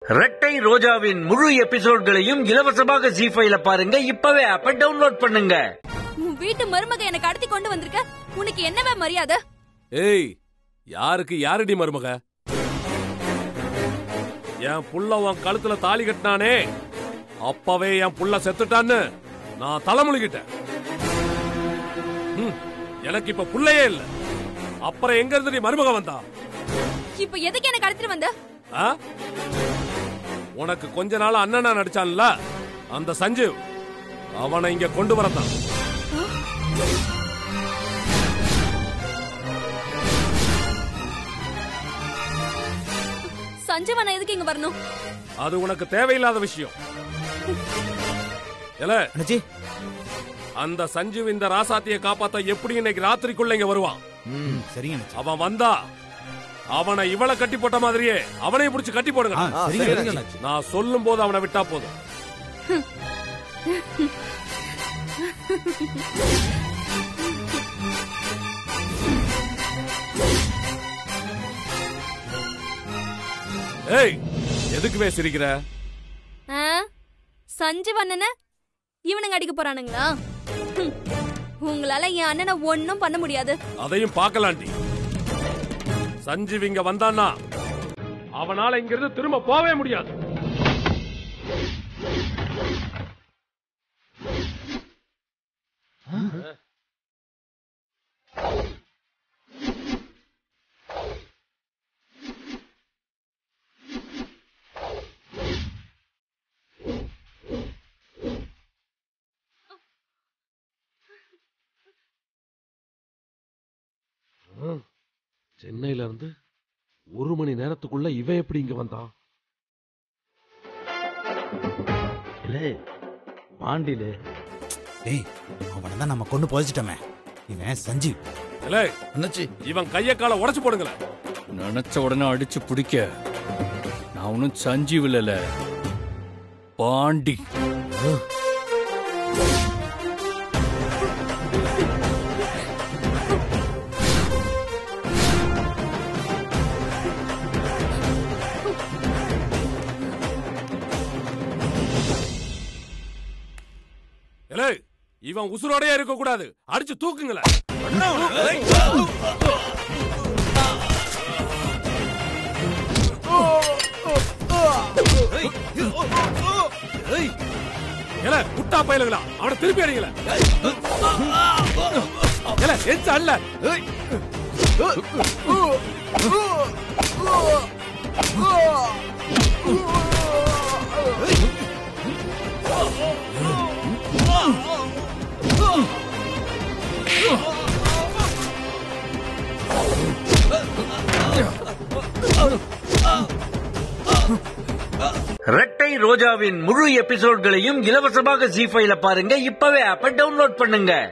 ரெட்டை ரோஜாவின் முழு எபிசோட்களையும் இலவசமாக ஜி ஃபைல பாருங்க இப்பவே ஆப்ப டவுன்லோட் பண்ணுங்க உன் வீட்டு மருமக எனக்கு கடத்தி கொண்டு வந்திருக்க உனக்கு என்னவே மரியாதை ஏய் யாருக்கு யாருடி மருமக என் புள்ள உன் கழுத்துல தாலி கட்டினானே அப்பவே என் புள்ள செத்துட்டான்னு நான் தலைமுழுகிட்டேன் ம், எனக்கு இப்ப புள்ளையே இல்ல அப்புறம் எங்க இருந்து நீ மருமக வந்தா இப்ப எதுக்கு என்ன கடத்திட்டு வந்த ஆ? உனக்கு கொஞ்ச நாள் அண்ணனா நடிச்சான்ல அந்த சஞ்சீவ் அவனை இங்க கொண்டு வரத்தான் சஞ்சீவன் எதுக்கு இங்க வரணும் அது உனக்கு தேவையில்லாத விஷயம் இல்ல அண்ணாச்சி அந்த சஞ்சீவ் இந்த ராசாத்திய காப்பாத்த எப்படி இன்னைக்கு ராத்திரிக்குள்ள இங்க வருவான் ம் சரிங்க அண்ணாச்சி அவன் வந்தா அவனை இவளை கட்டி போட்ட மாதிரியே அவனையும் புடிச்சு கட்டி போடுங்க ஆ சரிங்க அண்ணாச்சி நான் சொல்லும் போது அவனை விட்டா போதும் ஏய் எதுக்குவே சிரிக்கிற ஆ? சஞ்சீவ் அண்ணன இவனுங்க அடிக்க போறானுங்களா ஹம். உங்களால என் அண்ணனை ஒண்ணும் பண்ண முடியாது அதையும் பார்க்கலாண்டி சஞ்சீவ் இங்க வந்தான்னா அவனால இங்கிருந்து திரும்ப போவே முடியாது சென்னையில இருந்து ஒரு மணி நேரத்துக்குள்ள இவன் எப்படி இங்க வந்தான் பாண்டியில டேய் அவனை தான் நம்ம கொண்டு புதைச்சிட்டோமே இவன் சஞ்சீவ் இல்ல அண்ணாச்சி இவன் கைய கால உடைச்சு போடுங்களேன் நினைச்ச உடனே அடிச்சு பிடிக்க நான் ஒன்னும் சஞ்சீவ் இல்லல பாண்டி இல்ல இவன் உசுரோடயே இருக்க கூடாது அடிச்சு தூக்குங்களேன் ஏல குட்டா பயலுங்களா அவனை திருப்பி அடிங்கள ஏல எந்த அல்ல ரெட்டை ரோஜாவின் முழு எபிசோட்களையும் இலவசமாக ஜி ஃபைல பாருங்க இப்பவே ஆப்ப டவுன்லோட் பண்ணுங்க